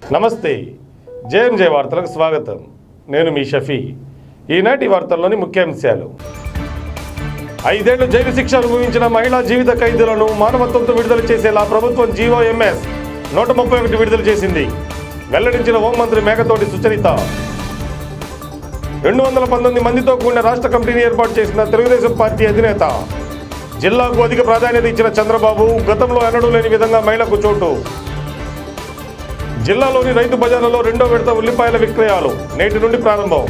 నమస్తే జేఎంజే వార్తలకు స్వాగతం నేను మీ షఫీ ఈనాటి వార్తల్లోని ముఖ్యాంశాలు ఐదేళ్లు జైలు శిక్ష అనుభవించిన మహిళా జీవిత ఖైదీలను మానవత్వంతో విడుదల చేసేలా ప్రభుత్వం జీవో ఎంఎస్ నూట ముప్పై ఒకటి విడుదల చేసింది వెల్లడించిన హోంమంత్రి మేకతోటి సుచరిత రెండు వందల పంతొమ్మిది మందితో కూడిన రాష్ట్ర కమిటీని ఏర్పాటు చేసిన తెలుగుదేశం పార్టీ అధినేత జిల్లాకు అధిక ప్రాధాన్యత ఇచ్చిన చంద్రబాబు గతంలో ఎన్నడూ లేని విధంగా మహిళకు చోటు జిల్లాలోని రైతు బజార్లలో రెండో విడత ఉల్లిపాయల విక్రయాలు నేటి నుండి ప్రారంభం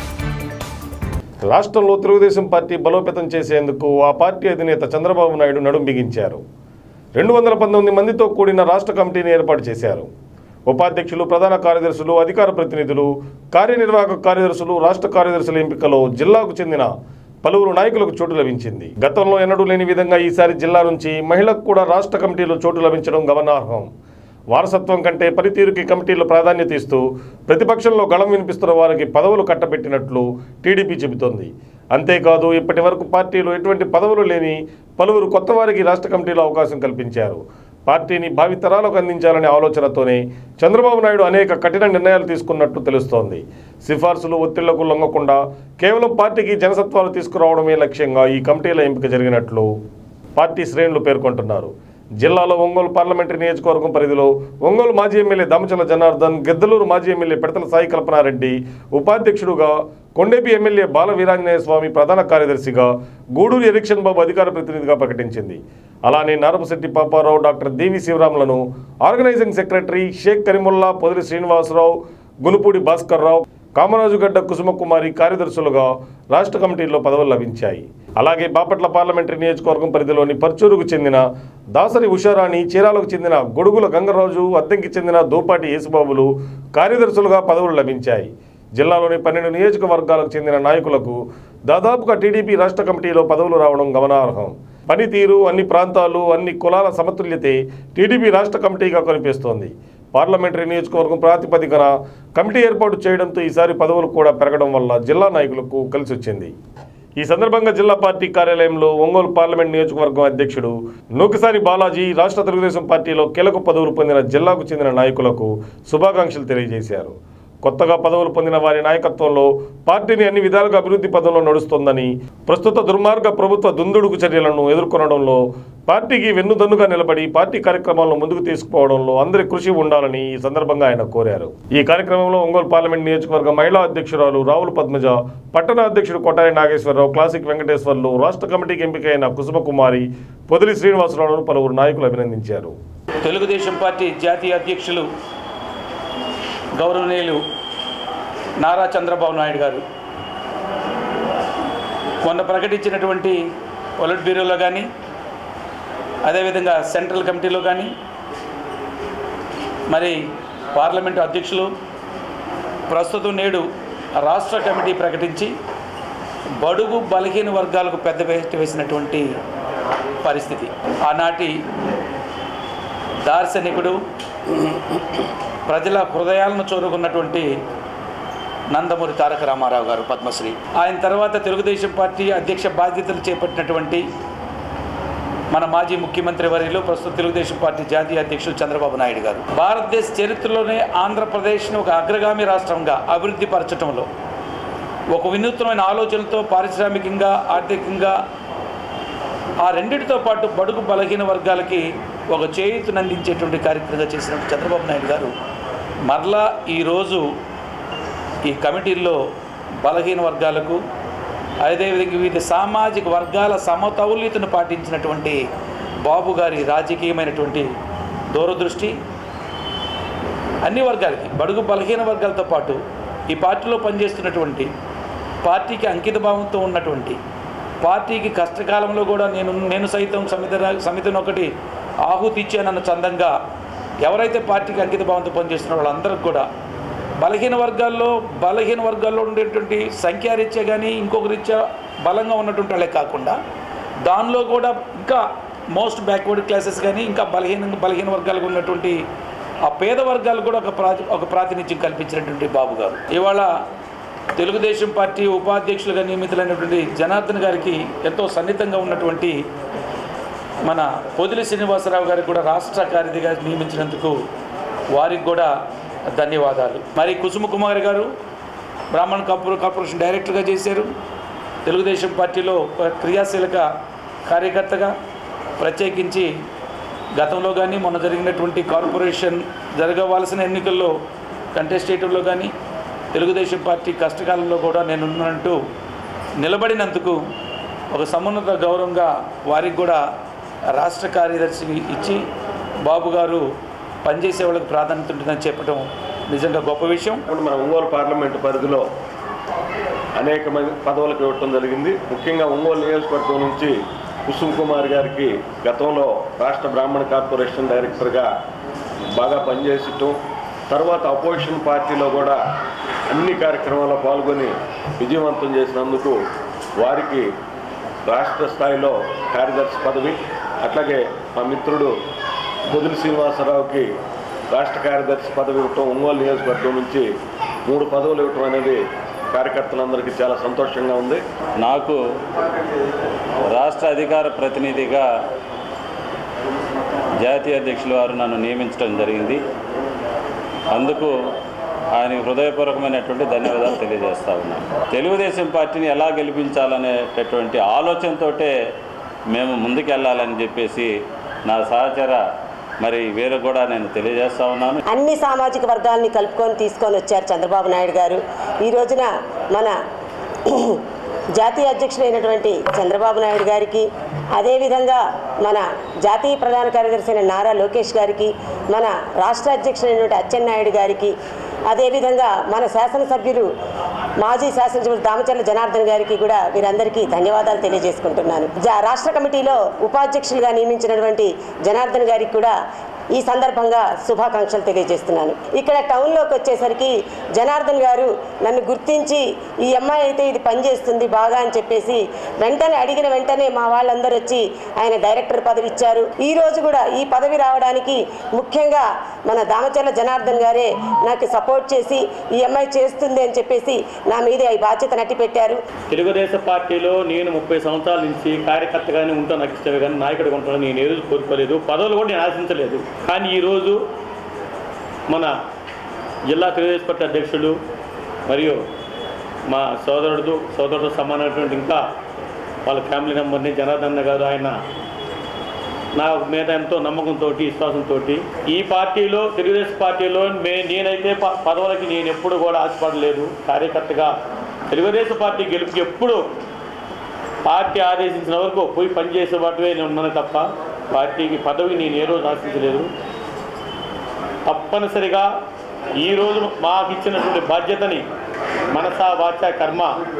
రాష్ట్రంలో తెలుగుదేశం పార్టీ బలోపేతం చేసేందుకు ఆ పార్టీ అధినేత చంద్రబాబు నాయుడు నడుం బిగించారు రెండు వందల పంతొమ్మిది మందితో కూడిన రాష్ట్ర కమిటీని ఏర్పాటు చేశారు ఉపాధ్యక్షులు ప్రధాన కార్యదర్శులు అధికార ప్రతినిధులు కార్యనిర్వాహక కార్యదర్శులు రాష్ట్ర కార్యదర్శుల ఎంపికలో జిల్లాకు చెందిన పలువురు నాయకులకు చోటు లభించింది గతంలో ఎన్నడూ లేని విధంగా ఈసారి జిల్లా నుంచి మహిళకు కూడా రాష్ట్ర కమిటీలో చోటు లభించడం గమనార్హం వారసత్వం కంటే పనితీరుకి కమిటీలు ప్రాధాన్యత ఇస్తూ ప్రతిపక్షంలో గళం వినిపిస్తున్న వారికి పదవులు కట్టబెట్టినట్లు టీడీపీ చెబుతోంది అంతేకాదు ఇప్పటి వరకు పార్టీలో ఎటువంటి పదవులు లేని పలువురు కొత్త వారికి రాష్ట్ర కమిటీలో అవకాశం కల్పించారు పార్టీని భావితరాలకు అందించాలనే ఆలోచనతోనే చంద్రబాబు నాయుడు అనేక కఠిన నిర్ణయాలు తీసుకున్నట్టు తెలుస్తోంది సిఫార్సులు ఒత్తిళ్లకు లొంగకుండా కేవలం పార్టీకి జనసత్వాలు తీసుకురావడమే లక్ష్యంగా ఈ కమిటీల ఎంపిక జరిగినట్లు పార్టీ శ్రేణులు పేర్కొంటున్నారు జిల్లాలో ఒంగోలు పార్లమెంటరీ నియోజకవర్గం పరిధిలో ఒంగోలు మాజీ ఎమ్మెల్యే దామచల జనార్దన్ గెద్దలూరు మాజీ ఎమ్మెల్యే పెడతల సాయి కల్పనారెడ్డి ఉపాధ్యక్షుడుగా కొండేపి ఎమ్మెల్యే బాల వీరాంజనేయ స్వామి ప్రధాన కార్యదర్శిగా గూడూరు ఎరిక్షన్ బాబు అధికార ప్రతినిధిగా ప్రకటించింది అలానే నారపశెట్టి పాపారావు డాక్టర్ దేవి శివరాములను ఆర్గనైజింగ్ సెక్రటరీ షేక్ కరీముల్లా పొదిలి శ్రీనివాసరావు గునుపూడి భాస్కర్ రావు కామరాజుగడ్డ కుసుమకుమారి కార్యదర్శులుగా రాష్ట్ర కమిటీల్లో పదవులు లభించాయి అలాగే బాపట్ల పార్లమెంటరీ నియోజకవర్గం పరిధిలోని పర్చూరుకు చెందిన దాసరి ఉషారాణి చీరాలకు చెందిన గొడుగుల గంగరాజు అద్దెంకి చెందిన దోపాటి యేసుబాబులు కార్యదర్శులుగా పదవులు లభించాయి జిల్లాలోని పన్నెండు నియోజకవర్గాలకు చెందిన నాయకులకు దాదాపుగా టీడీపీ రాష్ట్ర కమిటీలో పదవులు రావడం గమనార్హం పనితీరు అన్ని ప్రాంతాలు అన్ని కులాల సమతుల్యతే టీడీపీ రాష్ట్ర కమిటీగా కనిపిస్తోంది పార్లమెంటరీ నియోజకవర్గం ప్రాతిపదికన కమిటీ ఏర్పాటు చేయడంతో ఈసారి పదవులు కూడా పెరగడం వల్ల జిల్లా నాయకులకు కలిసి వచ్చింది ఈ సందర్భంగా జిల్లా పార్టీ కార్యాలయంలో ఒంగోలు పార్లమెంట్ నియోజకవర్గం అధ్యక్షుడు నూకసాని బాలాజీ రాష్ట్ర తెలుగుదేశం పార్టీలో కీలక పదవులు పొందిన జిల్లాకు చెందిన నాయకులకు శుభాకాంక్షలు తెలియజేశారు కొత్తగా పదవులు పొందిన వారి నాయకత్వంలో పార్టీని అన్ని విధాలుగా అభివృద్ధి పదంలో నడుస్తోందని ప్రస్తుత దుర్మార్గ ప్రభుత్వ దుందుడుకు చర్యలను ఎదుర్కొనడంలో పార్టీకి వెన్నుదన్నుగా నిలబడి పార్టీ కార్యక్రమాలను ముందుకు తీసుకుపోవడంలో అందరి కృషి ఉండాలని ఈ సందర్భంగా ఆయన కోరారు ఈ కార్యక్రమంలో ఒంగోలు పార్లమెంట్ నియోజకవర్గ మహిళా అధ్యక్షురాలు రావుల పద్మజ పట్టణ అధ్యక్షుడు కొట్టారి నాగేశ్వరరావు క్లాసిక్ వెంకటేశ్వర్లు రాష్ట్ర కమిటీకి ఎంపికైన కుసుమకుమారి పొదిలి శ్రీనివాసరావును పలువురు నాయకులు అభినందించారు తెలుగుదేశం పార్టీ జాతీయ అధ్యక్షులు గౌరవనీయులు నారా చంద్రబాబు నాయుడు గారు మొన్న ప్రకటించినటువంటి పొలిట్ బ్యూరోలో కానీ అదేవిధంగా సెంట్రల్ కమిటీలో కానీ మరి పార్లమెంటు అధ్యక్షులు ప్రస్తుతం నేడు రాష్ట్ర కమిటీ ప్రకటించి బడుగు బలహీన వర్గాలకు పెద్ద వేట వేసినటువంటి పరిస్థితి ఆనాటి దార్శనికుడు ప్రజల హృదయాలను చూరుకున్నటువంటి నందమూరి తారక రామారావు గారు పద్మశ్రీ ఆయన తర్వాత తెలుగుదేశం పార్టీ అధ్యక్ష బాధ్యతలు చేపట్టినటువంటి మన మాజీ ముఖ్యమంత్రి వర్యులు ప్రస్తుత తెలుగుదేశం పార్టీ జాతీయ అధ్యక్షుడు చంద్రబాబు నాయుడు గారు భారతదేశ చరిత్రలోనే ఆంధ్రప్రదేశ్ను ఒక అగ్రగామి రాష్ట్రంగా అభివృద్ధి పరచడంలో ఒక వినూత్నమైన ఆలోచనలతో పారిశ్రామికంగా ఆర్థికంగా ఆ రెండిటితో పాటు బడుగు బలహీన వర్గాలకి ఒక చేయూతనందించేటువంటి కార్యక్రమంగా చేసిన చంద్రబాబు నాయుడు గారు మరలా ఈరోజు ఈ కమిటీల్లో బలహీన వర్గాలకు అదేవిధంగా వివిధ సామాజిక వర్గాల సమతౌల్యతను పాటించినటువంటి బాబు గారి రాజకీయమైనటువంటి దూరదృష్టి అన్ని వర్గాలకి బడుగు బలహీన వర్గాలతో పాటు ఈ పార్టీలో పనిచేస్తున్నటువంటి పార్టీకి అంకిత భావంతో ఉన్నటువంటి పార్టీకి కష్టకాలంలో కూడా నేను నేను సైతం సమిత సమితిని ఒకటి ఆహుతి ఇచ్చానన్న చందంగా ఎవరైతే పార్టీకి అంకిత భావంతో పనిచేస్తున్న వాళ్ళందరికీ కూడా బలహీన వర్గాల్లో బలహీన వర్గాల్లో ఉండేటువంటి సంఖ్యారీత్యా కానీ ఇంకొక రీత్యా బలంగా ఉన్నటువంటి వాళ్ళే కాకుండా దానిలో కూడా ఇంకా మోస్ట్ బ్యాక్వర్డ్ క్లాసెస్ కానీ ఇంకా బలహీన బలహీన వర్గాలకు ఉన్నటువంటి ఆ పేద వర్గాలకు కూడా ఒక ప్రాతి ఒక ప్రాతినిధ్యం కల్పించినటువంటి బాబు గారు ఇవాళ తెలుగుదేశం పార్టీ ఉపాధ్యక్షులుగా నియమితులైనటువంటి జనార్దన్ గారికి ఎంతో సన్నిహితంగా ఉన్నటువంటి మన పొదిలి శ్రీనివాసరావు గారికి కూడా రాష్ట్ర కార్యదర్శిగా నియమించినందుకు వారికి కూడా ధన్యవాదాలు మరి కుసుమ కుమార్ గారు బ్రాహ్మణ్ కపూర్ కార్పొరేషన్ డైరెక్టర్గా చేశారు తెలుగుదేశం పార్టీలో ఒక క్రియాశీలక కార్యకర్తగా ప్రత్యేకించి గతంలో కానీ మొన్న జరిగినటువంటి కార్పొరేషన్ జరగవలసిన ఎన్నికల్లో కంటెస్టేటివ్లో కానీ తెలుగుదేశం పార్టీ కష్టకాలంలో కూడా నేను ఉన్నట్టు నిలబడినందుకు ఒక సమున్నత గౌరవంగా వారికి కూడా రాష్ట్ర కార్యదర్శి ఇచ్చి బాబు గారు పనిచేసే వాళ్ళకి ప్రాధాన్యత ఉంటుందని చెప్పడం నిజంగా గొప్ప విషయం ఇప్పుడు మన ఒంగోలు పార్లమెంటు పరిధిలో అనేక మంది పదవులకు ఇవ్వటం జరిగింది ముఖ్యంగా ఒంగోలు నియోజకవర్గం నుంచి కుసుమ్ కుమార్ గారికి గతంలో రాష్ట్ర బ్రాహ్మణ కార్పొరేషన్ డైరెక్టర్గా బాగా పనిచేసటం తర్వాత అపోజిషన్ పార్టీలో కూడా అన్ని కార్యక్రమాల్లో పాల్గొని విజయవంతం చేసినందుకు వారికి రాష్ట్ర స్థాయిలో కార్యదర్శి పదవి అట్లాగే మా మిత్రుడు పొదులు శ్రీనివాసరావుకి రాష్ట్ర కార్యదర్శి పదవి ఇవ్వటం ఒంగోలు నియోజకవర్గం నుంచి మూడు పదవులు ఇవ్వటం అనేది కార్యకర్తలందరికీ చాలా సంతోషంగా ఉంది నాకు రాష్ట్ర అధికార ప్రతినిధిగా జాతీయ అధ్యక్షులు వారు నన్ను నియమించడం జరిగింది అందుకు ఆయనకు హృదయపూర్వకమైనటువంటి ధన్యవాదాలు తెలియజేస్తా ఉన్నాను తెలుగుదేశం పార్టీని ఎలా గెలిపించాలనేటటువంటి ఆలోచనతోటే మేము ముందుకెళ్ళాలని చెప్పేసి నా సహచర మరి వీరు కూడా నేను తెలియజేస్తా ఉన్నాను అన్ని సామాజిక వర్గాల్ని కలుపుకొని తీసుకొని వచ్చారు చంద్రబాబు నాయుడు గారు ఈ రోజున మన జాతీయ అధ్యక్షుడైనటువంటి చంద్రబాబు నాయుడు గారికి అదేవిధంగా మన జాతీయ ప్రధాన కార్యదర్శి అయిన నారా లోకేష్ గారికి మన రాష్ట్ర అధ్యక్షుడైనటువంటి అచ్చెన్నాయుడు గారికి అదేవిధంగా మన శాసనసభ్యులు మాజీ శాసనసభ్యులు దామచర్ల జనార్దన్ గారికి కూడా వీరందరికీ ధన్యవాదాలు తెలియజేసుకుంటున్నాను జా రాష్ట్ర కమిటీలో ఉపాధ్యక్షులుగా నియమించినటువంటి జనార్దన్ గారికి కూడా ఈ సందర్భంగా శుభాకాంక్షలు తెలియజేస్తున్నాను ఇక్కడ టౌన్లోకి వచ్చేసరికి జనార్దన్ గారు నన్ను గుర్తించి ఈ అమ్మాయి అయితే ఇది పనిచేస్తుంది బాగా అని చెప్పేసి వెంటనే అడిగిన వెంటనే మా వాళ్ళందరూ వచ్చి ఆయన డైరెక్టర్ పదవి ఇచ్చారు ఈ రోజు కూడా ఈ పదవి రావడానికి ముఖ్యంగా మన దామచర్ల జనార్దన్ గారే నాకు సపోర్ట్ చేసి ఈ అమ్మాయి చేస్తుంది అని చెప్పేసి నా మీద ఈ బాధ్యత నట్టి పెట్టారు తెలుగుదేశం పార్టీలో నేను ముప్పై సంవత్సరాల నుంచి కార్యకర్తగానే ఉంటాను నాకు ఇష్టమే కానీ నాయకుడిగా ఉంటాను నేను ఏది కోరుకోలేదు పదవులు కూడా నేను ఆశించలేదు కానీ ఈరోజు మన జిల్లా తెలుగుదేశం పార్టీ అధ్యక్షుడు మరియు మా సోదరుడు సోదరుడు సమానమైనటువంటి ఇంకా వాళ్ళ ఫ్యామిలీ మెంబర్ని జనార్దన్ గారు ఆయన నా మీద ఎంతో నమ్మకంతో విశ్వాసంతో ఈ పార్టీలో తెలుగుదేశం పార్టీలో మే నేనైతే ప- పదవులకి నేను ఎప్పుడు కూడా ఆశపడలేదు కార్యకర్తగా తెలుగుదేశం పార్టీ గెలుపుకి ఎప్పుడు పార్టీ ఆదేశించిన వరకు పోయి పనిచేసే వాటివే నేను ఉన్నాను తప్ప పార్టీకి పదవి నేను ఏ రోజు ఆశించలేదు తప్పనిసరిగా ఈరోజు మాకు ఇచ్చినటువంటి బాధ్యతని మనసా వాచ కర్మ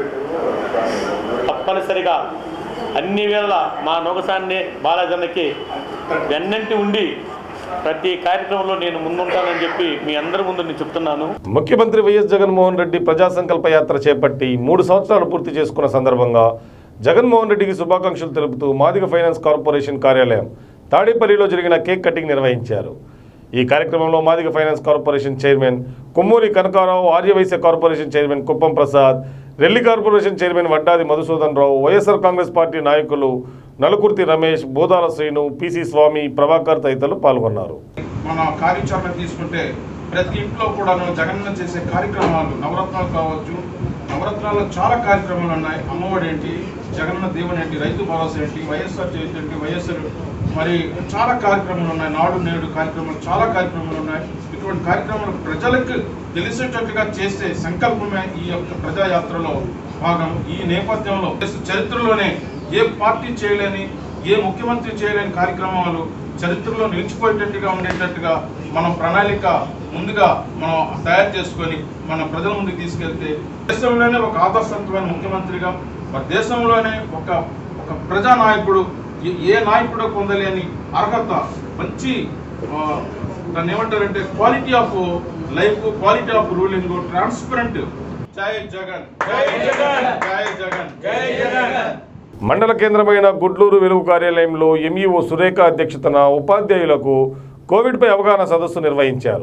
తప్పనిసరిగా అన్ని వేళ మా నొగసాన్ని బాలాజన్నకి వెన్నంటి ఉండి ప్రతి కార్యక్రమంలో నేను ముందుంటానని చెప్పి మీ అందరి ముందు నేను చెప్తున్నాను ముఖ్యమంత్రి వైఎస్ జగన్మోహన్ రెడ్డి ప్రజా సంకల్ప యాత్ర చేపట్టి మూడు సంవత్సరాలు పూర్తి చేసుకున్న సందర్భంగా జగన్మోహన్ రెడ్డికి శుభాకాంక్షలు తెలుపుతూ మాదిగ ఫైనాన్స్ కార్పొరేషన్ కార్యాలయం తాడేపల్లిలో జరిగిన కేక్ కటింగ్ నిర్వహించారు ఈ కార్యక్రమంలో Madiga finance corporation chairman Kommuri Kanakarao Aryavysya corporation chairman Kuppam Prasad Relli corporation chairman Vaddadi Madhusudan Rao YSR Congress party నాయకులు నలుకుర్తి రమేష్ బోదాల శ్రీను పిసి స్వామి ప్రభాకర్ తదితరులు పాల్గొన్నారు మన కార్యాచరణ తీసుకుంటే ప్రతి ఇంట్లో కూడాను జగనన్న చేసే కార్యక్రమాలు నవరత్నాలు కావచ్చు నవరత్నాల్లో చాలా కార్యక్రమాలు ఉన్నాయి అమ్మఒడి ఏంటి జగనన్న దేవుని ఏంటి రైతు భరోసా ఏంటి వైఎస్ఆర్ చేతి ఏంటి వైఎస్ఆర్ మరి చాలా కార్యక్రమాలు ఉన్నాయి నాడు నేడు కార్యక్రమాలు చాలా కార్యక్రమాలు ఉన్నాయి ఇటువంటి కార్యక్రమాలు ప్రజలకు తెలిసేటట్టుగా చేసే సంకల్పమే ఈ యొక్క ప్రజాయాత్రలో భాగం ఈ నేపథ్యంలో చరిత్రలోనే ఏ పార్టీ చేయలేని ఏ ముఖ్యమంత్రి చేయలేని కార్యక్రమాలు చరిత్రలో నిలిచిపోయేటట్టుగా ఉండేటట్టుగా మనం ప్రణాళిక ముందుగా మనం తయారు చేసుకొని మన ప్రజల ముందుకు తీసుకెళ్తే దేశంలోనే ఒక ఆదర్శవంతమైన ముఖ్యమంత్రిగా మన దేశంలోనే ఒక ఒక ప్రజా నాయకుడు ఏ- ఏ నాయకుడు పొందలేని అర్హత మంచి ఆ, దాన్ని ఏమంటారంటే quality of life quality of ruling transparent జై జగన్ జై జగన్ జై జగన్ జై జగన్ మండల కేంద్రమైన గుడ్లూరు వెలుగు కార్యాలయంలో ఎంఈఓ సురేఖ అధ్యక్షతన ఉపాధ్యాయులకు కోవిడ్పై అవగాహన సదస్సు నిర్వహించారు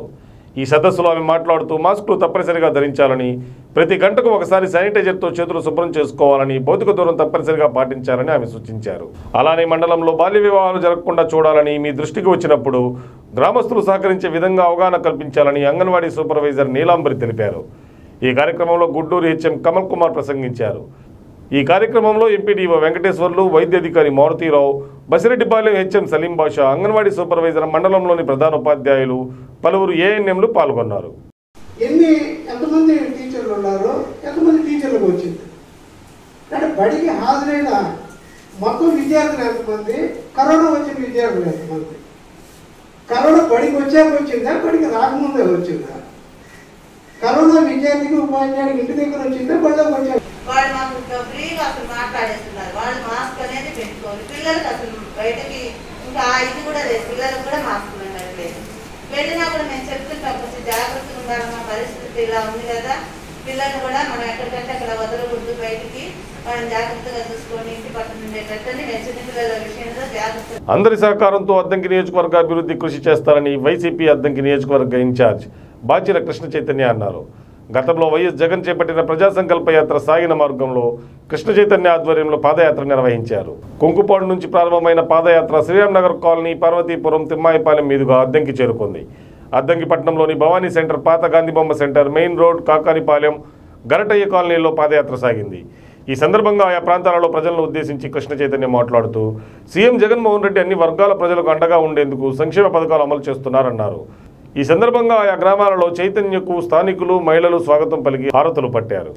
ఈ సదస్సులో ఆమె మాట్లాడుతూ మాస్కులు తప్పనిసరిగా ధరించాలని ప్రతి గంటకు ఒకసారి శానిటైజర్తో చేతులు శుభ్రం చేసుకోవాలని భౌతిక దూరం తప్పనిసరిగా పాటించాలని ఆమె సూచించారు అలానే మండలంలో బాల్య వివాహాలు జరగకుండా చూడాలని మీ దృష్టికి వచ్చినప్పుడు గ్రామస్తులు సహకరించే విధంగా అవగాహన కల్పించాలని అంగన్వాడీ సూపర్వైజర్ నీలాంబరి తెలిపారు ఈ కార్యక్రమంలో గుడ్డూరు హెచ్ఎం కమల్ కుమార్ ప్రసంగించారు ఈ కార్యక్రమంలో ఎంపీడీఓ వెంకటేశ్వర్లు వైద్యాధికారి మారుతీరావు బసిరెడ్డిపాలెం హెచ్ఎం సలీం బాషా అంగన్వాడీ సూపర్వైజర్ మండలంలోని ప్రధాన ఉపాధ్యాయులు పలువురు ఏఎన్ఎంలు పాల్గొన్నారు ఎన్ని ఎంతమంది టీచర్లు ఉన్నారో ఎంతమంది టీచర్లకు వచ్చింది అంటే బడికి హాజరైన మొత్తం విద్యార్థులు ఎంతమంది కరోనా వచ్చిన విద్యార్థులు ఎంతమంది కరోనా బడికి వచ్చాక వచ్చిందా బడికి రాకముందే వచ్చిందా కరోనా విద్యార్థికి ఉపాధ్యాయుడికి ఇంటి దగ్గర వచ్చిందా బడిలోకి వచ్చాక వాళ్ళు మాకు ఇంకా ఫ్రీగా అసలు మాట్లాడేస్తున్నారు వాళ్ళు మాస్క్ అనేది పెట్టుకోవాలి పిల్లలకి అసలు బయటకి ఇంకా ఆ ఇది కూడా లేదు పిల్లలకు కూడా మాస్క్ ఉండట్లేదు వెళ్ళినా కూడా మేము చెప్తుంటాం కొంచెం జాగ్రత్తగా ఉండాలన్న పరిస్థితి ఇలా ఉంది కదా పిల్లలు కూడా మనం ఎక్కడికంటే అక్కడ వదలకూడదు బయటికి వాళ్ళని జాగ్రత్తగా చూసుకొని ఇంటి పక్కన ఉండేటట్టని మేము చిన్నపిల్లల విషయంలో జాగ్రత్త అందరి సహకారంతో అద్దంకి నియోజకవర్గ అభివృద్ధి కృషి చేస్తారని వైసీపీ అద్దంకి నియోజకవర్గ ఇన్ఛార్జ్ బాచిర కృష్ణ చైతన్య అన్నారు గతంలో వైఎస్ జగన్ చేపట్టిన ప్రజా సంకల్ప యాత్ర సాగిన మార్గంలో కృష్ణ చైతన్య ఆధ్వర్యంలో పాదయాత్ర నిర్వహించారు కుంకుపాడు నుంచి ప్రారంభమైన పాదయాత్ర శ్రీరామ్ నగర్ కాలనీ పార్వతీపురం తిమ్మాయిపాలెం మీదుగా అద్దంకి చేరుకుంది అద్దంకి పట్టణంలోని భవానీ సెంటర్ పాత గాంధీబొమ్మ centre main road Kakanipalem Garataiah కాలనీలో పాదయాత్ర సాగింది ఈ సందర్భంగా ఆయా ప్రాంతాలలో ప్రజలను ఉద్దేశించి కృష్ణ చైతన్య మాట్లాడుతూ సీఎం జగన్మోహన్ రెడ్డి అన్ని వర్గాల ప్రజలకు అండగా ఉండేందుకు సంక్షేమ పథకాలు అమలు చేస్తున్నారన్నారు ఈ సందర్భంగా ఆయా గ్రామాలలో చైతన్యకు స్థానికులు మహిళలు స్వాగతం పలికి హారతులు పట్టారు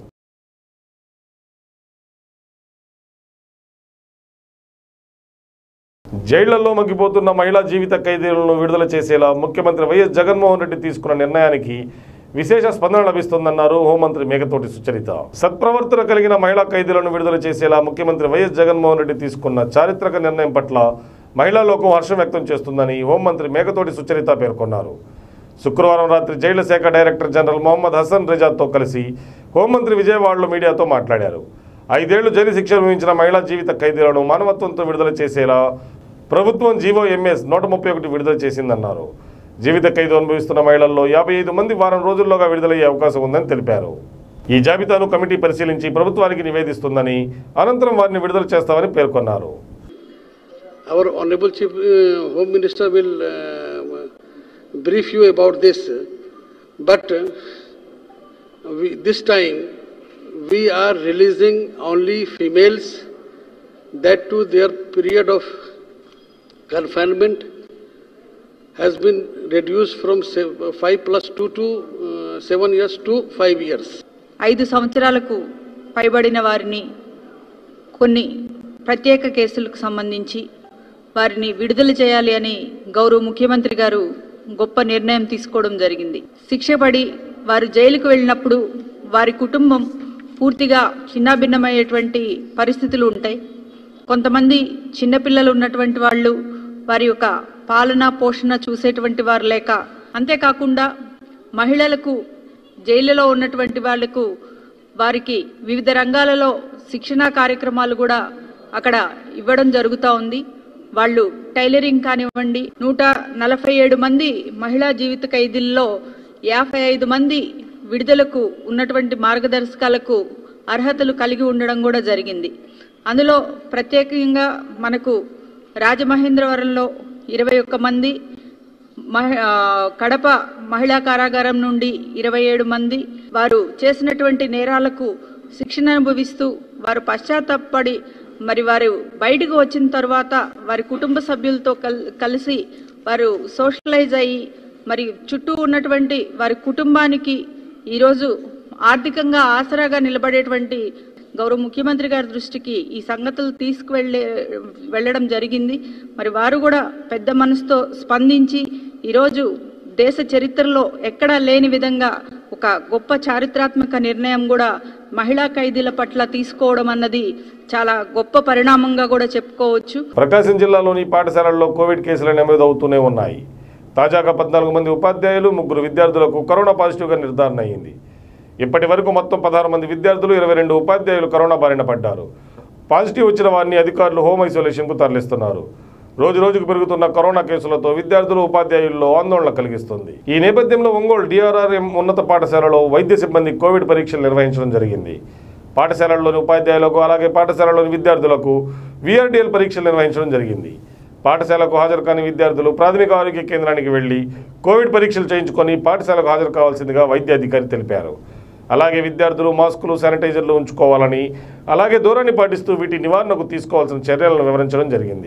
జైళ్లలో మగ్గిపోతున్న మహిళా జీవిత ఖైదీలను విడుదల చేసేలా ముఖ్యమంత్రి వైఎస్ జగన్మోహన్ రెడ్డి తీసుకున్న నిర్ణయానికి విశేష స్పందన లభిస్తోందన్నారు హోంమంత్రి మేఘతోటి సుచరిత సత్ప్రవర్తన కలిగిన మహిళా ఖైదీలను విడుదల చేసేలా ముఖ్యమంత్రి వైఎస్ జగన్మోహన్ రెడ్డి తీసుకున్న చారిత్రక నిర్ణయం పట్ల మహిళా లోకం హర్షం వ్యక్తం చేస్తుందని హోంమంత్రి మేఘతోటి సుచరిత పేర్కొన్నారు శుక్రవారం రాత్రి జైళ్ల శాఖ డైరెక్టర్ జనరల్ మొహమ్మద్ హసన్ రిజాద్తో కలిసి హోంమంత్రి విజయవాడలో మీడియాతో మాట్లాడారు ఐదేళ్లు జైలు శిక్ష అనుభవించిన మహిళా జీవిత ఖైదీలను మానవత్వంతో విడుదల చేసేలా ప్రభుత్వం జీవో ఎంఎస్ నూట ముప్పై ఒకటి విడుదల చేసిందన్నారు జీవిత ఖైదు అనుభవిస్తున్న మహిళల్లో యాభై ఐదు మంది వారం రోజుల్లోగా విడుదలయ్యే అవకాశం ఉందని తెలిపారు ఈ జాబితాను కమిటీ పరిశీలించి ప్రభుత్వానికి నివేదిస్తుందని అనంతరం వారిని విడుదల చేస్తామని పేర్కొన్నారు Our Honorable Chief uh, Home Minister will uh, brief you about this, but uh, we, this time we are releasing only females, that too their period of confinement has been reduced from se- 5 plus 2 to uh, 7 years to 5 years. ఐదు సంవత్సరాలకు పైబడిన వారిని కొన్ని ప్రత్యేక కేసులకు సంబంధించి వారిని విడుదల చేయాలి అని గౌరవ ముఖ్యమంత్రి గారు గొప్ప నిర్ణయం తీసుకోవడం జరిగింది శిక్ష పడి వారు జైలుకు వెళ్ళినప్పుడు వారి కుటుంబం పూర్తిగా చిన్నాభిన్నమయ్యేటువంటి పరిస్థితులు ఉంటాయి కొంతమంది చిన్నపిల్లలు ఉన్నటువంటి వాళ్ళు వారి యొక్క పాలన పోషణ చూసేటువంటి వారు లేక అంతేకాకుండా మహిళలకు జైలులో ఉన్నటువంటి వాళ్లకు వారికి వివిధ రంగాలలో శిక్షణా కార్యక్రమాలు కూడా అక్కడ ఇవ్వడం జరుగుతూ ఉంది వాళ్ళు టైలరింగ్ కానివ్వండి నూట నలభై ఏడు మంది మహిళా జీవిత ఖైదీల్లో యాభై ఐదు మంది విడుదలకు ఉన్నటువంటి మార్గదర్శకాలకు అర్హతలు కలిగి ఉండడం కూడా జరిగింది అందులో ప్రత్యేకంగా మనకు రాజమహేంద్రవరంలో ఇరవై ఒక్క మంది మహి- ఆ, కడప మహిళా కారాగారం నుండి ఇరవై ఏడు మంది వారు చేసినటువంటి నేరాలకు శిక్షణ అనుభవిస్తూ వారు పశ్చాత్తాపడి మరి వారు బయటకు వచ్చిన తర్వాత వారి కుటుంబ సభ్యులతో కల్ కలిసి వారు సోషలైజ్ అయ్యి మరి చుట్టూ ఉన్నటువంటి వారి కుటుంబానికి ఈరోజు ఆర్థికంగా ఆసరాగా నిలబడేటువంటి గౌరవ ముఖ్యమంత్రి గారి దృష్టికి ఈ సంగతులు తీసుకువెళ్ళే వెళ్ళడం జరిగింది మరి వారు కూడా పెద్ద మనసుతో స్పందించి ఈరోజు దేశ చరిత్రలో ఎక్కడా లేని విధంగా ఒక గొప్ప చారిత్రాత్మక నిర్ణయం కూడా మహిళా ఖైదీల పట్ల తీసుకోవడం అన్నది చాలా గొప్ప పరిణామంగా కూడా చెప్పుకోవచ్చు ప్రకాశం జిల్లాలోని పాఠశాలల్లో కోవిడ్ కేసులు నమోదవుతూనే ఉన్నాయి తాజాగా పద్నాలుగు మంది ఉపాధ్యాయులు ముగ్గురు విద్యార్థులకు కరోనా పాజిటివ్గా నిర్ధారణ అయింది ఇప్పటి వరకు మొత్తం పదహారు మంది విద్యార్థులు ఇరవై రెండు ఉపాధ్యాయులు కరోనా బారిన పడ్డారు పాజిటివ్ వచ్చిన వారిని అధికారులు హోమ్ ఐసోలేషన్కు తరలిస్తున్నారు రోజు రోజుకు పెరుగుతున్న కరోనా కేసులతో విద్యార్థులు ఉపాధ్యాయుల్లో ఆందోళన కలిగిస్తుంది ఈ నేపథ్యంలో ఒంగోలు డిఆర్ఆర్ఎం ఉన్నత పాఠశాలలో వైద్య సిబ్బంది కోవిడ్ పరీక్షలు నిర్వహించడం జరిగింది పాఠశాలల్లోని ఉపాధ్యాయులకు అలాగే పాఠశాలలోని విద్యార్థులకు విఆర్డిఎల్ పరీక్షలు నిర్వహించడం జరిగింది పాఠశాలకు హాజరు కాని విద్యార్థులు ప్రాథమిక ఆరోగ్య కేంద్రానికి వెళ్లి కోవిడ్ పరీక్షలు చేయించుకొని పాఠశాలకు హాజరు కావాల్సిందిగా వైద్య అధికారి తెలిపారు అలాగే విద్యార్థులు మాస్కులు శానిటైజర్లు ఉంచుకోవాలని అలాగే దూరాన్ని పాటిస్తూ వీటి నివారణకు తీసుకోవాల్సిన చర్యలను వివరించడం జరిగింది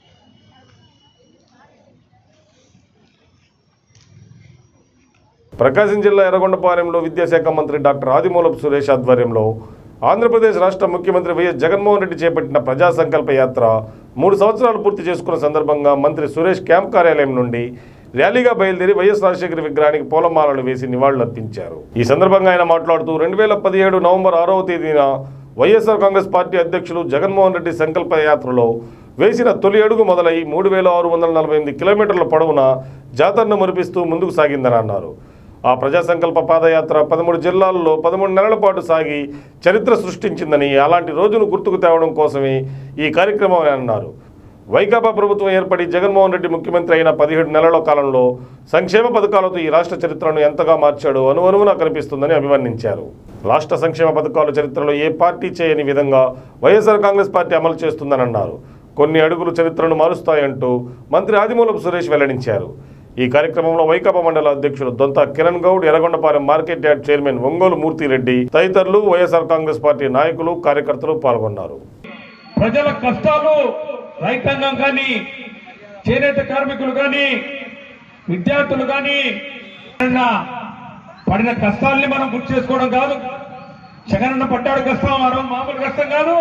ప్రకాశం జిల్లా ఎర్రగొండపాలెంలో విద్యాశాఖ మంత్రి డాక్టర్ ఆదిమూలపు సురేష్ ఆధ్వర్యంలో ఆంధ్రప్రదేశ్ రాష్ట్ర ముఖ్యమంత్రి వైఎస్ జగన్మోహన్ రెడ్డి చేపట్టిన ప్రజా సంకల్ప యాత్ర మూడు సంవత్సరాలు పూర్తి చేసుకున్న సందర్భంగా మంత్రి సురేష్ క్యాంప్ కార్యాలయం నుండి ర్యాలీగా బయలుదేరి వైఎస్ రాజశేఖర విగ్రహానికి పూలమాలలు వేసి నివాళులర్పించారు ఈ సందర్భంగా ఆయన మాట్లాడుతూ రెండు వేల పదిహేడు నవంబర్ ఆరవ తేదీన వైఎస్ఆర్ కాంగ్రెస్ పార్టీ అధ్యక్షులు జగన్మోహన్ రెడ్డి సంకల్ప యాత్రలో వేసిన తొలి అడుగు మొదలై మూడు వేల ఆరు వందల నలభై ఎనిమిది కిలోమీటర్ల పొడవున జాతరను మురిపిస్తూ ముందుకు సాగిందని అన్నారు ఆ ప్రజా సంకల్ప పాదయాత్ర పదమూడు జిల్లాల్లో పదమూడు నెలల పాటు సాగి చరిత్ర సృష్టించిందని అలాంటి రోజును గుర్తుకు తేవడం కోసమే ఈ కార్యక్రమం అని అన్నారు వైకాపా ప్రభుత్వం ఏర్పడి జగన్మోహన్ రెడ్డి ముఖ్యమంత్రి అయిన పదిహేడు నెలల కాలంలో సంక్షేమ పథకాలతో ఈ రాష్ట్ర చరిత్రను ఎంతగా మార్చాడో అనువనువునా కనిపిస్తుందని అభివర్ణించారు రాష్ట్ర సంక్షేమ పథకాల చరిత్రలో ఏ పార్టీ చేయని విధంగా వైఎస్ఆర్ కాంగ్రెస్ పార్టీ అమలు చేస్తుందని అన్నారు కొన్ని అడుగులు చరిత్రను మారుస్తాయంటూ మంత్రి ఆదిమూలపు సురేష్ వెల్లడించారు ఈ కార్యక్రమంలో వైకాపా మండల అధ్యక్షులు Dontha Kiran Goud Yerragondapalem market yard chairman Ongole Murthyreddy తదితరులు వైఎస్ఆర్ కాంగ్రెస్ పార్టీ నాయకులు కార్యకర్తలు పాల్గొన్నారు ప్రజల కష్టాలు రైతాంగం కానీ చేనేత కార్మికులు కానీ విద్యార్థులు కానీ పడిన పడిన కష్టాల్ని మనం గుర్తు చేసుకోవడం కాదు జగనన్న పట్టాడు కష్టం మరో మామూలు కష్టం కాదు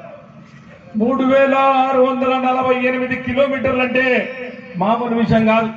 మూడు వేల ఆరు వందల నలభై ఎనిమిది కిలోమీటర్లు అంటే మామూలు విషయం కాదు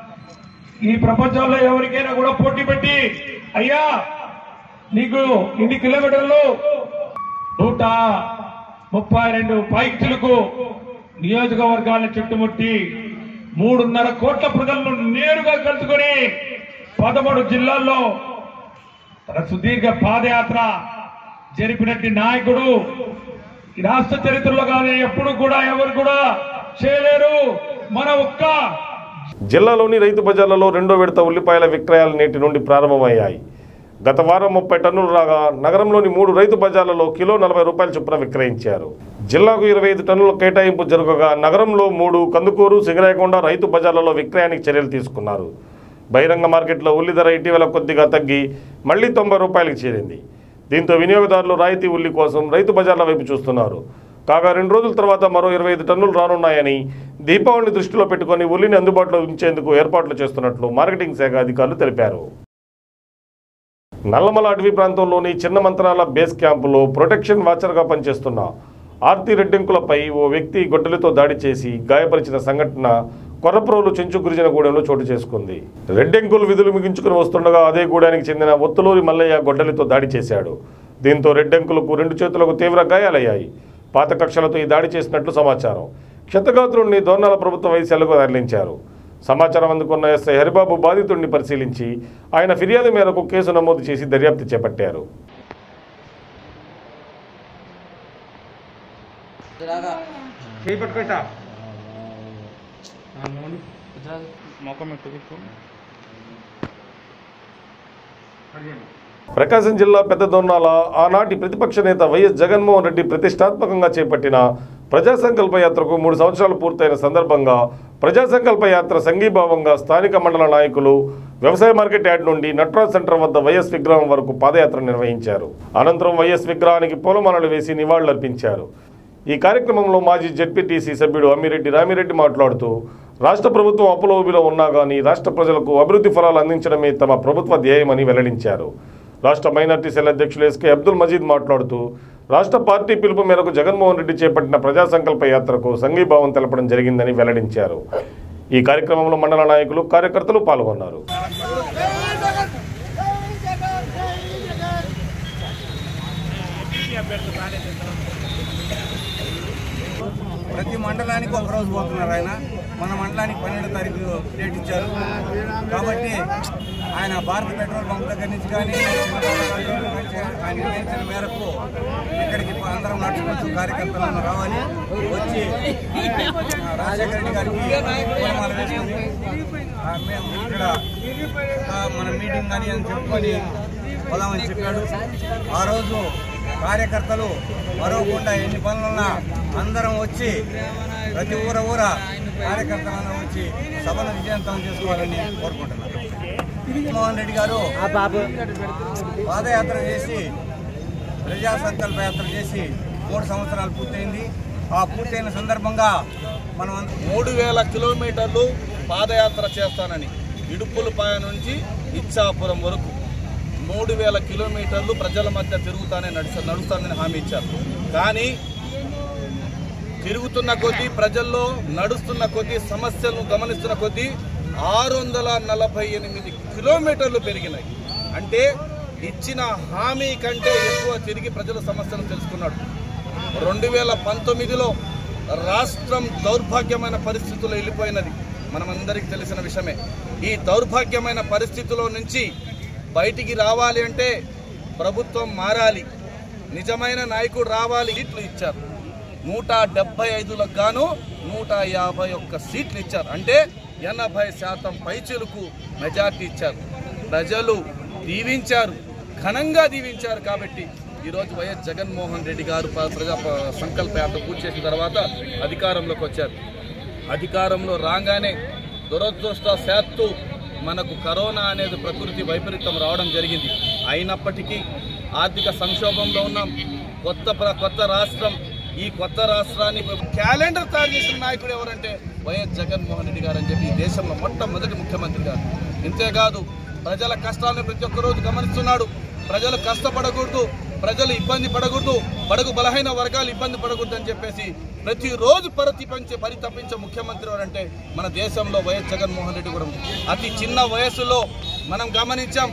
ఈ ప్రపంచంలో ఎవరికైనా కూడా పోటీ పెట్టి అయ్యా నీకు ఇన్ని కిలోమీటర్లు నూట ముప్పై రెండు పైక్చులకు నియోజకవర్గాలను చుట్టుముట్టి మూడున్నర కోట్ల ప్రజలను నేరుగా కలుసుకొని పదమూడు జిల్లాల్లో తన సుదీర్ఘ పాదయాత్ర జరిపినట్టు నాయకుడు ఈ రాష్ట్ర చరిత్రలో కానీ ఎప్పుడు కూడా ఎవరు కూడా చేయలేరు మన ఒక్క జిల్లాలోని రైతు బజార్లలో రెండో విడత ఉల్లిపాయల విక్రయాలు నేటి నుండి ప్రారంభమయ్యాయి గత వారం ముప్పై టన్నులు రాగా నగరంలోని మూడు రైతు బజార్లలో కిలో నలభై రూపాయల చొప్పున విక్రయించారు జిల్లాకు ఇరవై ఐదు టన్నుల కేటాయింపు జరగగా నగరంలో మూడు కందుకూరు సింగరాయకొండ రైతు బజార్లలో విక్రయానికి చర్యలు తీసుకున్నారు బహిరంగ మార్కెట్లో ఉల్లి ధర ఇటీవల కొద్దిగా తగ్గి మళ్లీ తొంభై రూపాయలకు చేరింది దీంతో వినియోగదారులు రాయితీ ఉల్లి కోసం రైతు బజార్ల వైపు చూస్తున్నారు కాగా రెండు రోజుల తర్వాత మరో ఇరవై ఐదు టన్నులు రానున్నాయని దీపావళిని దృష్టిలో పెట్టుకుని ఉల్లిని అందుబాటులో ఉంచేందుకు ఏర్పాట్లు చేస్తున్నట్లు మార్కెటింగ్ శాఖ అధికారులు తెలిపారు నల్లమల అటవీ ప్రాంతంలోని చిన్న మంత్రాల బేస్ క్యాంపులో ప్రొటెక్షన్ వాచర్గా పనిచేస్తున్న ఆర్తి రెడ్డింకులపై ఓ వ్యక్తి గొడ్డలితో దాడి చేసి గాయపరిచిన సంఘటన కొర్రప్రోలు చెంచు గురిజనగూడెంలో చోటు చేసుకుంది రెడ్డెంకులు విధులు ముగించుకుని వస్తుండగా అదే గూడెనికి చెందిన ఒత్తులూరి మల్లయ్య గొడ్డలితో దాడి చేశాడు దీంతో రెడ్డెంకులకు రెండు చేతులకు తీవ్ర గాయాలయ్యాయి పాత కక్షలతో ఈ దాడి చేసినట్లు సమాచారం క్షతగాత్రుడిని దోర్నాల ప్రభుత్వ వైద్యశాలకు తరలించారు సమాచారం అందుకున్న ఎస్ఐ హరిబాబు బాధితుడిని పరిశీలించి ఆయన ఫిర్యాదు మేరకు కేసు నమోదు చేసి దర్యాప్తు చేపట్టారు ప్రకాశం జిల్లా పెద్ద దొన్నాల ఆనాటి ప్రతిపక్ష నేత వైఎస్ జగన్మోహన్ రెడ్డి ప్రతిష్టాత్మకంగా చేపట్టిన ప్రజా సంకల్ప యాత్రకు మూడు సంవత్సరాలు పూర్తయిన సందర్భంగా ప్రజా సంకల్ప యాత్ర సంఘీభావంగా స్థానిక మండల నాయకులు వ్యవసాయ మార్కెట్ యార్డ్ నుండి నట్రాజ్ సెంటర్ వద్ద వైఎస్ విగ్రహం వరకు పాదయాత్ర నిర్వహించారు అనంతరం వైఎస్ విగ్రహానికి పూలమాలలు వేసి నివాళులర్పించారు ఈ కార్యక్రమంలో మాజీ జెడ్పీటీసీ సభ్యుడు అమ్మిరెడ్డి రామిరెడ్డి మాట్లాడుతూ రాష్ట్ర ప్రభుత్వం అప్పుల ఊబిలో ఉన్నా కానీ రాష్ట్ర ప్రజలకు అభివృద్ధి ఫలాలు అందించడమే తమ ప్రభుత్వ ధ్యేయమని వెల్లడించారు రాష్ట్ర మైనార్టీ సెల్ అధ్యక్షులు ఎస్కే అబ్దుల్ మజీద్ మాట్లాడుతూ రాష్ట్ర పార్టీ పిలుపు మేరకు జగన్మోహన్ రెడ్డి చేపట్టిన ప్రజా సంకల్ప యాత్రకు సంఘీభావం తెలపడం జరిగిందని వెల్లడించారు ఈ కార్యక్రమంలో మండల నాయకులు కార్యకర్తలు పాల్గొన్నారు ప్రతి మండలానికి ఒక రోజు పోతున్నారు ఆయన మన మండలానికి పన్నెండో తారీఖు డేట్ ఇచ్చారు కాబట్టి ఆయన భారత పెట్రోల్ బంక్ దగ్గర నుంచి కానీ ఆయన నిర్ణయించిన మేరకు ఇక్కడికి అందరం నడుచుకుంటూ కార్యకర్తలను రావాలి వచ్చి ఆ, రాజశేఖర రెడ్డి గారికి పూలమాల వేసుకొని ఆ, మేము ఇక్కడ ఆ, మన మీటింగ్ కానీ అని చెప్పుకొని పోదామని చెప్పాడు ఆ రోజు కార్యకర్తలు మరవకుండా ఎన్ని పనులున్నా అందరం వచ్చి ప్రతి ఊర ఊర కార్యకర్తలందరం వచ్చి సభను విజయవంతం చేసుకోవాలని కోరుకుంటున్నాను జగన్మోహన్ రెడ్డి గారు పాదయాత్ర చేసి ప్రజా సంకల్ప యాత్ర చేసి మూడు సంవత్సరాలు పూర్తయింది ఆ పూర్తయిన సందర్భంగా మనం అంద- మూడు వేల కిలోమీటర్లు పాదయాత్ర చేస్తానని ఇడుపులపాయ నుంచి ఇచ్చాపురం వరకు మూడు వేల కిలోమీటర్లు ప్రజల మధ్య తిరుగుతానే నడుస్తా నడుస్తానని హామీ ఇచ్చారు కానీ తిరుగుతున్న కొద్దీ ప్రజల్లో నడుస్తున్న కొద్దీ సమస్యలను గమనిస్తున్న కొద్దీ ఆరు వందల నలభై ఎనిమిది కిలోమీటర్లు పెరిగినాయి అంటే ఇచ్చిన హామీ కంటే ఎక్కువ తిరిగి ప్రజల సమస్యలు తెలుసుకున్నాడు రెండు వేల పంతొమ్మిదిలో రాష్ట్రం దౌర్భాగ్యమైన పరిస్థితుల్లో వెళ్ళిపోయినది మనమందరికీ తెలిసిన విషయమే ఈ దౌర్భాగ్యమైన పరిస్థితిలో నుంచి బయటికి రావాలి అంటే ప్రభుత్వం మారాలి నిజమైన నాయకుడు రావాలి సీట్లు ఇచ్చారు నూట డెబ్బై ఐదులకు గాను నూట యాభై ఒక్క సీట్లు ఇచ్చారు అంటే ఎనభై శాతం పైచులకు మెజార్టీ ఇచ్చారు ప్రజలు దీవించారు ఘనంగా దీవించారు కాబట్టి ఈరోజు వైఎస్ జగన్మోహన్ రెడ్డి గారు ప- ప్రజా ప- సంకల్ప యాత్ర పూర్తి చేసిన తర్వాత అధికారంలోకి వచ్చారు అధికారంలో రాగానే దురదృష్టశాత్తు మనకు కరోనా అనేది ప్రకృతి వైపరీత్యం రావడం జరిగింది అయినప్పటికీ ఆర్థిక సంక్షోభంలో ఉన్నాం కొత్త ప్ర- కొత్త రాష్ట్రం ఈ కొత్త రాష్ట్రాన్ని క్యాలెండర్ తయారు చేసిన నాయకుడు ఎవరంటే వైఎస్ జగన్మోహన్ రెడ్డి గారు అని చెప్పి ఈ దేశంలో మొట్టమొదటి ముఖ్యమంత్రి గారు ఇంతేకాదు ప్రజల కష్టాలను ప్రతి ఒక్క రోజు గమనిస్తున్నాడు ప్రజలు కష్టపడకూడదు ప్రజలు ఇబ్బంది పడకూడదు బడుగు బలహీన వర్గాలు ఇబ్బంది పడకూడదు అని చెప్పేసి ప్రతిరోజు పరితపించే పరితపించే ముఖ్యమంత్రి ఎవరంటే మన దేశంలో వైఎస్ జగన్మోహన్ రెడ్డి కూడా ఉంది. అతి చిన్న వయసులో మనం గమనించాం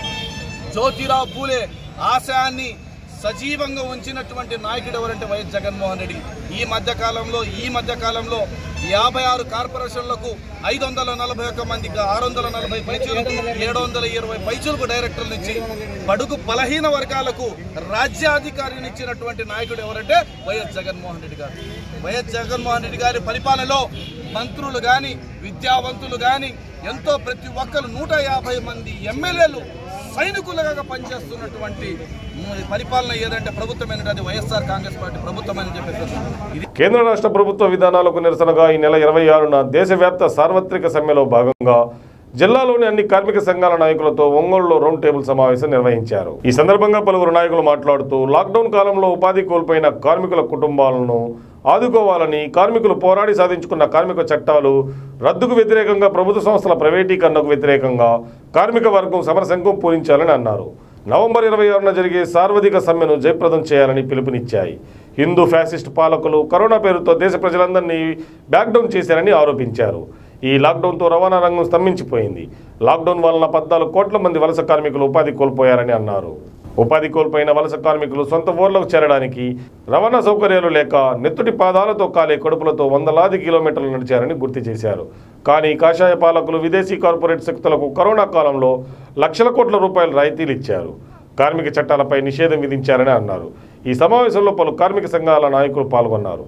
జ్యోతిరావు పూలే ఆశయాన్ని సజీవంగా ఉంచినటువంటి నాయకుడు ఎవరంటే వైఎస్ జగన్మోహన్ రెడ్డి ఈ మధ్య కాలంలో ఈ మధ్య కాలంలో యాభై ఆరు కార్పొరేషన్లకు ఐదు వందల నలభై ఒక్క మందికి ఆరు వందల నలభై పైచులకు ఏడు వందల ఇరవై పైచులకు డైరెక్టర్లు ఇచ్చి బడుగు బలహీన వర్గాలకు రాజ్యాధికారిని ఇచ్చినటువంటి నాయకుడు ఎవరంటే వైఎస్ జగన్మోహన్ రెడ్డి గారు వైఎస్ జగన్మోహన్ రెడ్డి గారి పరిపాలనలో మంత్రులు కానీ విద్యావంతులు కానీ ఎంతో ప్రతి ఒక్కరు నూట యాభై మంది ఎమ్మెల్యేలు సైనికులుగా పనిచేస్తున్నటువంటి పరిపాలన ఏదంటే ప్రభుత్వం ఏంటంటే వైఎస్ఆర్ కాంగ్రెస్ పార్టీ ప్రభుత్వం అని చెప్పేసి ఇది కేంద్ర రాష్ట్ర ప్రభుత్వ విధానాలకు నిరసనగా ఈ నెల ఇరవై ఆరున దేశవ్యాప్త సార్వత్రిక సమ్మెలో భాగంగా జిల్లాలోని అన్ని కార్మిక సంఘాల నాయకులతో ఒంగోలులో రౌండ్ టేబుల్ సమావేశం నిర్వహించారు ఈ సందర్భంగా పలువురు నాయకులు మాట్లాడుతూ లాక్డౌన్ కాలంలో ఉపాధి కోల్పోయిన కార్మికుల కుటుంబాలను ఆదుకోవాలని కార్మికులు పోరాడి సాధించుకున్న కార్మిక చట్టాలు రద్దుకు వ్యతిరేకంగా ప్రభుత్వ సంస్థల ప్రైవేటీకరణకు వ్యతిరేకంగా కార్మిక వర్గం సమరశంఖం పూరించాలని అన్నారు నవంబర్ ఇరవై ఆరున జరిగే సార్వధిక సమ్మెను జయప్రదం చేయాలని పిలుపునిచ్చాయి హిందూ ఫ్యాసిస్ట్ పాలకులు కరోనా పేరుతో దేశ ప్రజలందరినీ బ్యాక్డౌన్ చేశారని ఆరోపించారు ఈ లాక్డౌన్తో రవాణా రంగం స్తంభించిపోయింది లాక్డౌన్ వలన పద్నాలుగు కోట్ల మంది వలస కార్మికులు ఉపాధి కోల్పోయారని అన్నారు ఉపాధి కోల్పోయిన వలస కార్మికులు సొంత ఊర్లకు చేరడానికి రవాణా సౌకర్యాలు లేక నెత్తుటి పాదాలతో కాలే కడుపులతో వందలాది కిలోమీటర్లు నడిచారని గుర్తు చేశారు కానీ కాషాయ పాలకులు విదేశీ కార్పొరేట్ శక్తులకు కరోనా కాలంలో లక్షల కోట్ల రూపాయల రాయితీలు ఇచ్చారు కార్మిక చట్టాలపై నిషేధం విధించారని అన్నారు ఈ సమావేశంలో పలు కార్మిక సంఘాల నాయకులు పాల్గొన్నారు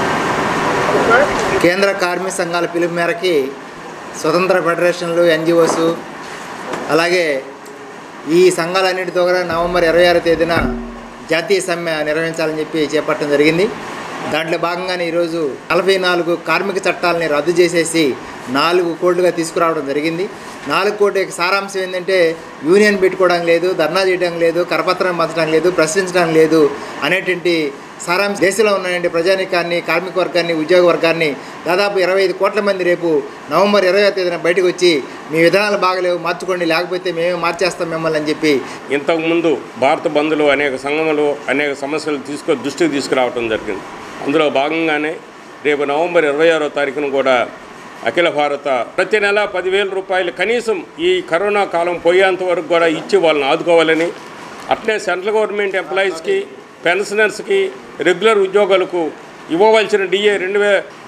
కేంద్ర కార్మిక సంఘాల పిలుపు మేరకి స్వతంత్ర ఫెడరేషన్లు ఎన్జిఓస్ అలాగే ఈ సంఘాలన్నిటితో కూడా నవంబర్ ఇరవై ఆరో తేదీన జాతీయ సమ్మె నిర్వహించాలని చెప్పి చేపట్టడం జరిగింది దాంట్లో భాగంగానే ఈరోజు నలభై నాలుగు కార్మిక చట్టాలని రద్దు చేసేసి నాలుగు కోట్లుగా తీసుకురావడం జరిగింది నాలుగు కోట్ల యొక్క సారాంశం ఏంటంటే యూనియన్ పెట్టుకోవడం లేదు ధర్నా చేయడం లేదు కరపత్రం పంచడం లేదు ప్రశ్నించడం లేదు అనేటువంటి సారాంశ దేశంలో ఉన్నటువంటి ప్రజానికాన్ని కార్మిక వర్గాన్ని ఉద్యోగ వర్గాన్ని దాదాపు ఇరవై ఐదు కోట్ల మంది రేపు నవంబర్ ఇరవై తేదీన బయటకు వచ్చి మీ విధానాలు బాగలేవు మార్చుకోండి లేకపోతే మేమే మార్చేస్తాం మిమ్మల్ని అని చెప్పి ఇంతకుముందు భారత బంధులు అనేక సంఘములు అనేక సమస్యలు తీసుకొని దృష్టికి తీసుకురావడం జరిగింది అందులో భాగంగానే రేపు నవంబర్ ఇరవై ఆరో తారీఖున కూడా అఖిల భారత ప్రతి నెల పదివేల రూపాయలు కనీసం ఈ కరోనా కాలం పోయేంత వరకు కూడా ఇచ్చి వాళ్ళని ఆదుకోవాలని అట్లే సెంట్రల్ గవర్నమెంట్ ఎంప్లాయీస్కి పెన్షనర్స్కి రెగ్యులర్ ఉద్యోగులకు ఇవ్వవలసిన డిఏ రెండు వే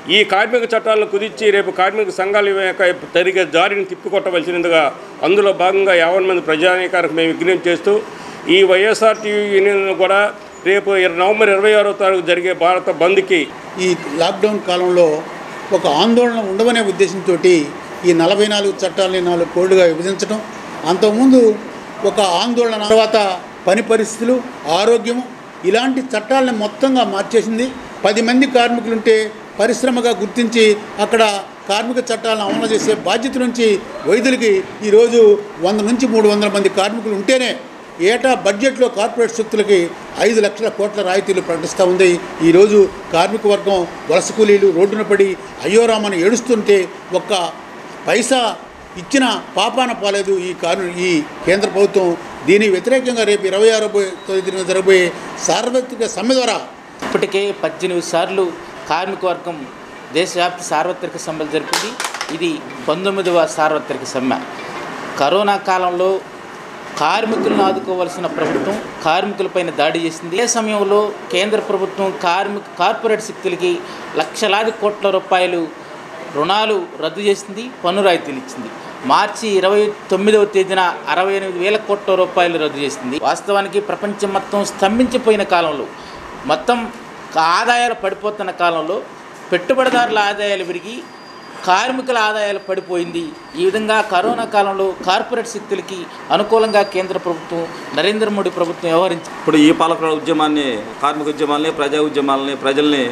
ఈ కార్మిక చట్టాలను కుదిర్చి రేపు కార్మిక సంఘాల యొక్క జరిగే దారిని తిప్పికొట్టవలసినదిగా అందులో భాగంగా యావన్ మంది ప్రజానీకానికి మేము విజ్ఞప్తి చేస్తూ ఈ వైఎస్ఆర్టీవీ యూనియన్ కూడా రేపు ఇర- నవంబర్ ఇరవై ఆరో తారీఖు జరిగే భారత బంద్కి ఈ లాక్డౌన్ కాలంలో ఒక ఆందోళన ఉండవనే ఉద్దేశంతో ఈ నలభై నాలుగు చట్టాలని నాలుగు కోడ్లుగా విభజించడం అంతకుముందు ఒక ఆందోళన తర్వాత పని పరిస్థితులు ఆరోగ్యము ఇలాంటి చట్టాలను మొత్తంగా మార్చేసింది పది మంది కార్మికులుంటే పరిశ్రమగా గుర్తించి అక్కడ కార్మిక చట్టాలను అమలు చేసే బాధ్యత నుంచి వైద్యులకి ఈరోజు వంద నుంచి మూడు వందల మంది కార్మికులు ఉంటేనే ఏటా బడ్జెట్లో కార్పొరేట్ శక్తులకి ఐదు లక్షల కోట్ల రాయితీలు ప్రకటిస్తూ ఉంది ఈరోజు కార్మిక వర్గం వలస కూలీలు రోడ్డున పడి అయ్యోరామని ఏడుస్తుంటే ఒక్క పైసా ఇచ్చిన పాపాన పోలేదు ఈ కారు ఈ కేంద్ర ప్రభుత్వం దీని వ్యతిరేకంగా రేపు ఇరవై ఆరో తేదీన జరగబోయే సార్వత్రిక సమ్మె ద్వారా ఇప్పటికే పద్దెనిమిది సార్లు కార్మిక వర్గం దేశవ్యాప్త సార్వత్రిక సమ్మెలు జరిపింది ఇది పంతొమ్మిదవ సార్వత్రిక సమ్మె కరోనా కాలంలో కార్మికులను ఆదుకోవాల్సిన ప్రభుత్వం కార్మికులపైన దాడి చేసింది ఏ సమయంలో కేంద్ర ప్రభుత్వం కార్మిక కార్పొరేట్ శక్తులకి లక్షలాది కోట్ల రూపాయలు రుణాలు రద్దు చేసింది పన్ను రాయితీలు ఇచ్చింది మార్చి ఇరవై తొమ్మిదవ తేదీన అరవై ఎనిమిది వేల కోట్ల రూపాయలు రద్దు చేసింది వాస్తవానికి ప్రపంచం మొత్తం స్తంభించిపోయిన కాలంలో మొత్తం ఆదాయాలు పడిపోతున్న కాలంలో పెట్టుబడిదారుల ఆదాయాలు పెరిగి కార్మికుల ఆదాయాలు పడిపోయింది ఈ విధంగా కరోనా కాలంలో కార్పొరేట్ శక్తులకి అనుకూలంగా కేంద్ర ప్రభుత్వం నరేంద్ర మోడీ ప్రభుత్వం వ్యవహరించింది ఇప్పుడు ఈ పాలకుల ఉద్యమాన్ని కార్మిక ఉద్యమాల్ని ప్రజా ఉద్యమాలని ప్రజల్ని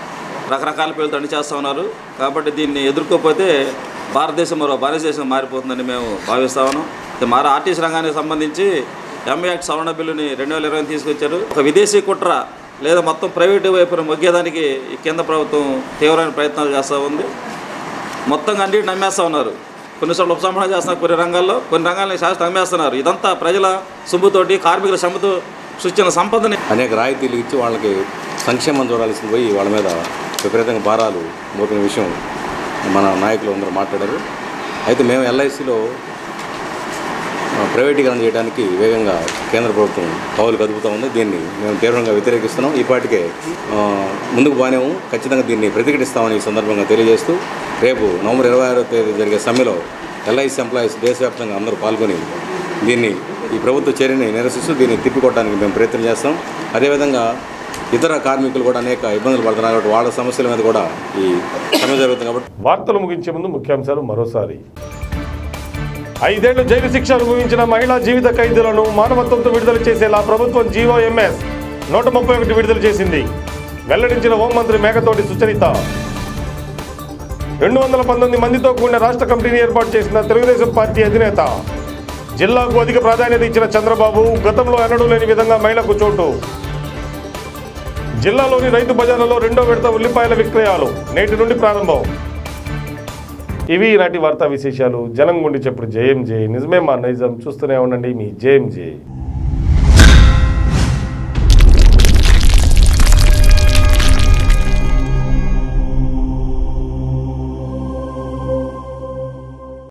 రకరకాల పేర్లతో అణిచేస్తూ ఉన్నారు కాబట్టి దీన్ని ఎదుర్కోకపోతే భారతదేశం మరో భారతదేశం మారిపోతుందని మేము భావిస్తా ఉన్నాం ఇది మార ఆర్టీసీ రంగానికి సంబంధించి ఎంఏ యాక్ట్ సవరణ బిల్లుని రెండు వేల ఇరవై తీసుకొచ్చారు ఒక విదేశీ కుట్ర లేదా మొత్తం ప్రైవేటు వైపున మొగ్గేదానికి ఈ కేంద్ర ప్రభుత్వం తీవ్రమైన ప్రయత్నాలు చేస్తూ ఉంది మొత్తంగా అన్నిటి నమ్మేస్తూ ఉన్నారు కొన్ని చోట్ల ఉపసంహరణ చేస్తున్నారు కొన్ని రంగాల్లో కొన్ని రంగాలని శాస్త్రం నమ్మేస్తున్నారు ఇదంతా ప్రజల సొమ్ముతోటి కార్మికుల సొమ్ముతో సృష్టించిన సంపదని అనేక రాయితీలు ఇచ్చి వాళ్ళకి సంక్షేమం చూడాల్సింది పోయి వాళ్ళ మీద విపరీతంగా భారాలు మోపిన విషయం మన నాయకులు అందరూ మాట్లాడారు అయితే మేము ఎల్ఐసిలో ప్రైవేటీకరణ చేయడానికి వేగంగా కేంద్ర ప్రభుత్వం కౌలు కదుపుతూ ఉంది దీన్ని మేము తీవ్రంగా వ్యతిరేకిస్తున్నాం ఈ పాటికే ఆ, ముందుకు బాగానేము ఖచ్చితంగా దీన్ని ప్రతిఘటిస్తామని ఈ సందర్భంగా తెలియజేస్తూ రేపు నవంబర్ ఇరవై ఆరో తేదీ జరిగే సమ్మెలో ఎల్ఐసి ఎంప్లాయీస్ దేశవ్యాప్తంగా అందరూ పాల్గొని దీన్ని ఈ ప్రభుత్వ చర్యని నిరసిస్తూ దీన్ని తిప్పికొట్టడానికి మేము ప్రయత్నం చేస్తాం అదేవిధంగా ఇతర కార్మికులు కూడా అనేక ఇబ్బందులు పడుతున్నారు కాబట్టి వాళ్ళ సమస్యల మీద కూడా ఈ సమ్మె జరుగుతుంది కాబట్టి వార్తలు ముగించే ముందు ముఖ్యాంశాలు మరోసారి ఐదేళ్లు జైలు శిక్ష అనుభవించిన మహిళా జీవిత ఖైదీలను మానవత్వంతో విడుదల చేసేలా ప్రభుత్వం జీవో ఎంఎస్ నూట ముప్పై ఒకటి విడుదల చేసింది వెల్లడించిన హోంమంత్రి మేకతోటి సుచరిత రెండు వందల పంతొమ్మిది మందితో కూడిన రాష్ట్ర కమిటీని ఏర్పాటు చేసిన తెలుగుదేశం పార్టీ అధినేత జిల్లాకు అధిక ప్రాధాన్యత ఇచ్చిన చంద్రబాబు గతంలో ఎన్నడూ లేని విధంగా మహిళకు చోటు జిల్లాలోని రైతు బజార్లలో రెండో విడత ఉల్లిపాయల విక్రయాలు నేటి నుండి ప్రారంభం ఇవి ఈనాటి వార్తా విశేషాలు జనం గుండి చెప్పుడు జేఎంజే నిజమే మా నైజం చూస్తూనే ఉండండి మీ జేఎంజే